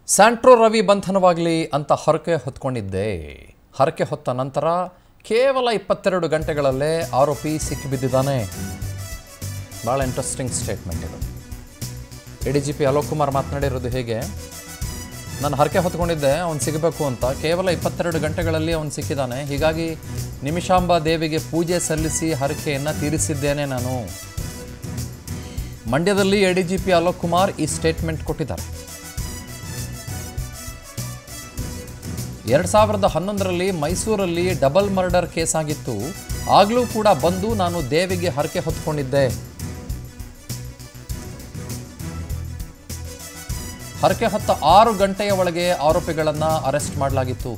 Santro Ravi ಬಂಧನವಾಗಲಿ ಅಂತ ಹರಕೆ ಹೊತ್ಕೊಂಡಿದ್ದೆ ಹರಕೆ ಹೊತ್ತ ನಂತರ ಕೇವಲ ಇಪ್ಪತ್ತೆರಡು ಗಂಟೆಗಳಲ್ಲೇ ಆರೋಪಿ ಸಿಕ್ಕಿಬಿದ್ದಿದ್ದಾನೆ ಭಾಳ ಇಂಟ್ರೆಸ್ಟಿಂಗ್ ಸ್ಟೇಟ್ಮೆಂಟ್ ಇದು A D G P Alok Kumar ಮಾತನಾಡಿರೋದು ಹೇಗೆ ನಾನು ಹರಕೆ ಹೊತ್ಕೊಂಡಿದ್ದೆ ಅವ್ನು ಸಿಗಬೇಕು ಅಂತ ಕೇವಲ ಇಪ್ಪತ್ತೆರಡು ಗಂಟೆಗಳಲ್ಲಿ ಅವನು ಸಿಕ್ಕಿದ್ದಾನೆ ಹೀಗಾಗಿ ನಿಮಿಷಾಂಬ ದೇವಿಗೆ ಪೂಜೆ ಸಲ್ಲಿಸಿ ಹರಕೆಯನ್ನು ತೀರಿಸಿದ್ದೇನೆ ನಾನು ಮಂಡ್ಯದಲ್ಲಿ A D G P Alok Kumar ಈ ಸ್ಟೇಟ್ಮೆಂಟ್ ಕೊಟ್ಟಿದ್ದಾರೆ ಎರಡು ಸಾವಿರದ ಹನ್ನೊಂದರಲ್ಲಿ ಮೈಸೂರಲ್ಲಿ ಡಬಲ್ ಮರ್ಡರ್ ಕೇಸ್ ಆಗಿತ್ತು ಆಗಲೂ ಕೂಡ ಬಂದು ನಾನು ದೇವಿಗೆ ಹರಕೆ ಹೊತ್ಕೊಂಡಿದ್ದೆ ಹರಕೆ ಹೊತ್ತ ಆರು ಗಂಟೆಯ ಒಳಗೆ ಆರೋಪಿಗಳನ್ನ ಅರೆಸ್ಟ್ ಮಾಡಲಾಗಿತ್ತು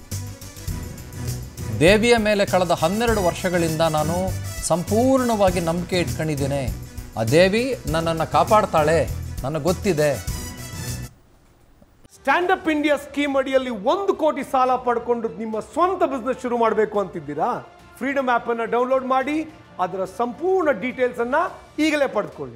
ದೇವಿಯ ಮೇಲೆ ಕಳೆದ ಹನ್ನೆರಡು ವರ್ಷಗಳಿಂದ ನಾನು ಸಂಪೂರ್ಣವಾಗಿ ನಂಬಿಕೆ ಇಟ್ಕೊಂಡಿದ್ದೇನೆ ಆ ದೇವಿ ನನ್ನನ್ನು ಕಾಪಾಡ್ತಾಳೆ ನನಗೆ ಗೊತ್ತಿದೆ ಸ್ಟ್ಯಾಂಡ್ ಅಪ್ ಇಂಡಿಯಾ ಸ್ಕೀಮ್ ಅಡಿಯಲ್ಲಿ ಒಂದು ಕೋಟಿ ಸಾಲ ಪಡ್ಕೊಂಡು ನಿಮ್ಮ ಸ್ವಂತ ಬಿಸ್ನೆಸ್ ಶುರು ಮಾಡಬೇಕು ಅಂತಿದ್ದೀರಾ ಫ್ರೀಡಮ್ ಆಪ್ ಅನ್ನ ಡೌನ್ಲೋಡ್ ಮಾಡಿ ಅದರ ಸಂಪೂರ್ಣ ಡೀಟೇಲ್ಸ್ ಅನ್ನ ಈಗಲೇ ಪಡೆದುಕೊಳ್ಳಿ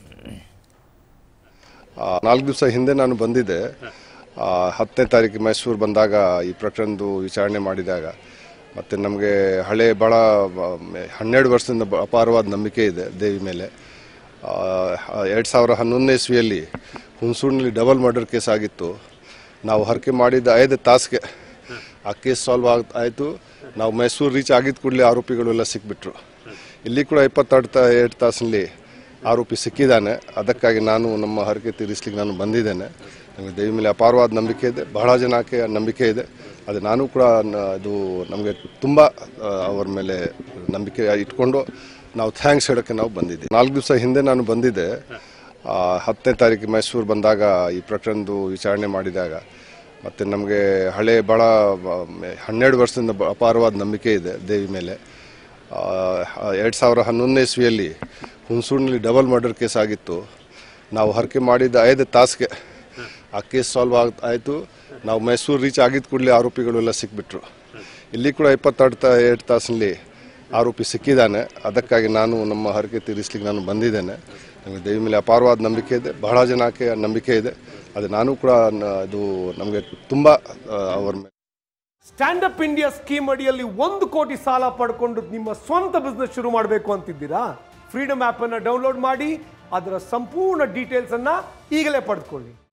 ಆ, ನಾಲ್ಕು ದಿವಸ ಹಿಂದೆ ನಾನು ಬಂದಿದ್ದೆ ಆ, ಹತ್ತನೇ ತಾರೀಕು ಮೈಸೂರು ಬಂದಾಗ ಈ ಪ್ರಕರಣದ್ದು ವಿಚಾರಣೆ ಮಾಡಿದಾಗ ಮತ್ತು ನಮಗೆ ಹಳೆ ಭಾಳ ಹನ್ನೆರಡು ವರ್ಷದಿಂದ ಬ- ಅಪಾರವಾದ ನಂಬಿಕೆ ಇದೆ ದೇವಿ ಮೇಲೆ ಎರಡು ಸಾವಿರ ಹನ್ನೊಂದನೇ ಇಸ್ವಿಯಲ್ಲಿ ಹುಣಸೂರಿನಲ್ಲಿ ಡಬಲ್ ಮರ್ಡರ್ ಕೇಸ್ ಆಗಿತ್ತು ನಾವು ಹರಕೆ ಮಾಡಿದ ಐದು ತಾಸಿಗೆ ಆ ಕೇಸ್ ಸಾಲ್ವ್ ಆಗ್ ಆಯಿತು ನಾವು ಮೈಸೂರು ರೀಚ್ ಆಗಿದ್ದ ಕೂಡಲೇ ಆರೋಪಿಗಳು ಎಲ್ಲ ಸಿಕ್ಬಿಟ್ರು ಇಲ್ಲಿ ಕೂಡ ಇಪ್ಪತ್ತೆರಡು ತಾ ಎರಡು ತಾಸಿನಲ್ಲಿ ಆರೋಪಿ ಸಿಕ್ಕಿದ್ದಾನೆ ಅದಕ್ಕಾಗಿ ನಾನು ನಮ್ಮ ಹರಕೆ ತೀರಿಸ್ಲಿಕ್ಕೆ ನಾನು ಬಂದಿದ್ದೇನೆ ನಮಗೆ ದೇವಿ ಮೇಲೆ ಅಪಾರವಾದ ನಂಬಿಕೆ ಇದೆ ಬಹಳ ಜನಕ್ಕೆ ನಂಬಿಕೆ ಇದೆ ಅದು ನಾನು ಕೂಡ ನ- ಅದು ನಮಗೆ ತುಂಬ ಆ, ಅವರ ಮೇಲೆ ನಂಬಿಕೆ ಇಟ್ಕೊಂಡು ನಾವು ಥ್ಯಾಂಕ್ಸ್ ಹೇಳೋಕ್ಕೆ ನಾವು ಬಂದಿದ್ದೀವಿ ನಾಲ್ಕು ದಿವಸ ಹಿಂದೆ ನಾನು ಬಂದಿದ್ದೆ ಆ, ಹತ್ತನೇ ತಾರೀಕು ಮೈಸೂರು ಬಂದಾಗ ಈ ಪ್ರಕರಣದ್ದು ವಿಚಾರಣೆ ಮಾಡಿದಾಗ ಮತ್ತು ನಮಗೆ ಹಳೆ ಭಾಳ ಹನ್ನೆರಡು ವರ್ಷದಿಂದ ಬ- ಅಪಾರವಾದ ನಂಬಿಕೆ ಇದೆ ದೇವಿ ಮೇಲೆ ಎರಡು ಸಾವಿರ ಹನ್ನೊಂದನೇ ಇಸ್ವಿಯಲ್ಲಿ ಹುಣಸೂರಿನಲ್ಲಿ ಡಬಲ್ ಮರ್ಡರ್ ಕೇಸ್ ಆಗಿತ್ತು ನಾವು ಹರಕೆ ಮಾಡಿದ ಐದು ತಾಸಿಗೆ ಆ ಕೇಸ್ ಸಾಲ್ವ್ ಆಗ್ ಆಯಿತು ನಾವು ಮೈಸೂರು ರೀಚ್ ಆಗಿದ್ದ ಕೂಡಲೇ ಆರೋಪಿಗಳು ಎಲ್ಲ ಸಿಕ್ಬಿಟ್ರು ಇಲ್ಲಿ ಕೂಡ ಇಪ್ಪತ್ತೆರಡು ತಾ ಎರಡು ತಾಸಿನಲ್ಲಿ ಆರೋಪಿ ಸಿಕ್ಕಿದ್ದಾನೆ ಅದಕ್ಕಾಗಿ ನಾನು ನಮ್ಮ ಹರಕೆ ತೀರಿಸ್ಲಿಕ್ಕೆ ನಾನು ಬಂದಿದ್ದೇನೆ ನಮಗೆ ದೇವಿ ಮೇಲೆ ಅಪಾರವಾದ ನಂಬಿಕೆ ಇದೆ ಬಹಳ ಜನಕ್ಕೆ ನಂಬಿಕೆ ಇದೆ ಅದು ನಾನು ಕೂಡ ನ- ಅದು ನಮಗೆ ತುಂಬ ಆ, ಅವರ ಮೇಲೆ ಸ್ಟ್ಯಾಂಡ್ ಅಪ್ ಇಂಡಿಯಾ ಸ್ಕೀಮ್ ಅಡಿಯಲ್ಲಿ ಒಂದು ಕೋಟಿ ಸಾಲ ಪಡ್ಕೊಂಡು ನಿಮ್ಮ ಸ್ವಂತ ಬಿಸ್ನೆಸ್ ಶುರು ಮಾಡಬೇಕು ಅಂತಿದ್ದೀರಾ ಫ್ರೀಡಮ್ ಆಪ್ ಅನ್ನ ಡೌನ್ಲೋಡ್ ಮಾಡಿ ಅದರ ಸಂಪೂರ್ಣ ಡೀಟೇಲ್ಸ್ ಅನ್ನ ಈಗಲೇ ಪಡೆದುಕೊಳ್ಳಿ